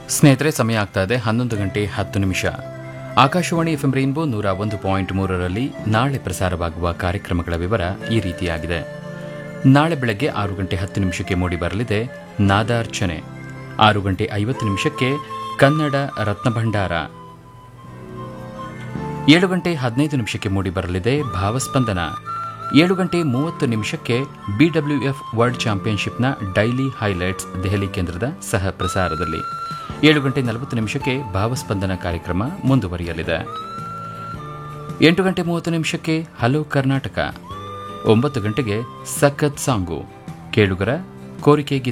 ಸ್ನೇಹಿತರೆ ಸಮಯ ಆಗ್ತಾ ಇದೆ ಹನ್ನೊಂದು ಗಂಟೆ ಹತ್ತು ನಿಮಿಷ ಆಕಾಶವಾಣಿ ಎಫ್ಎಂ ರೈನ್ಬೋ ನೂರ ಒಂದು ಪಾಯಿಂಟ್ ಮೂರರಲ್ಲಿ ನಾಳೆ ಪ್ರಸಾರವಾಗುವ ಕಾರ್ಯಕ್ರಮಗಳ ವಿವರ ಈ ರೀತಿಯಾಗಿದೆ ನಾಳೆ ಬೆಳಗ್ಗೆ ಆರು ಗಂಟೆ ಹತ್ತು ನಿಮಿಷಕ್ಕೆ ಮೂಡಿ ಬರಲಿದೆ ನಾದಾರ್ಚನೆ ಆರು ಗಂಟೆ ಐವತ್ತು ನಿಮಿಷಕ್ಕೆ ಕನ್ನಡ ರತ್ನಭಂಡಾರ ಏಳು ಗಂಟೆ ಹದಿನೈದು ನಿಮಿಷಕ್ಕೆ ಮೂಡಿ ಬರಲಿದೆ ಭಾವಸ್ಪಂದನ ಏಳು ಗಂಟೆ ಮೂವತ್ತು ನಿಮಿಷಕ್ಕೆ ಬಿಡಬ್ಲ್ಯೂಎಫ್ ವರ್ಲ್ಡ್ ಚಾಂಪಿಯನ್ಶಿಪ್ನ ಡೈಲಿ ಹೈಲೈಟ್ಸ್ ದೆಹಲಿ ಕೇಂದ್ರದ ಸಹ ಪ್ರಸಾರದಲ್ಲಿ ಏಳು ಗಂಟೆ ನಲವತ್ತು ನಿಮಿಷಕ್ಕೆ ಭಾವಸ್ಪಂದನ ಕಾರ್ಯಕ್ರಮ ಮುಂದುವರಿಯಲಿದೆ ಎಂಟು ಗಂಟೆ ಮೂವತ್ತು ನಿಮಿಷಕ್ಕೆ ಹಲೋ ಕರ್ನಾಟಕ ಒಂಬತ್ತು ಗಂಟೆಗೆ ಸಖತ್ ಸಾಂಗು ಕೇಳುಗರ ಕೋರಿಕೆ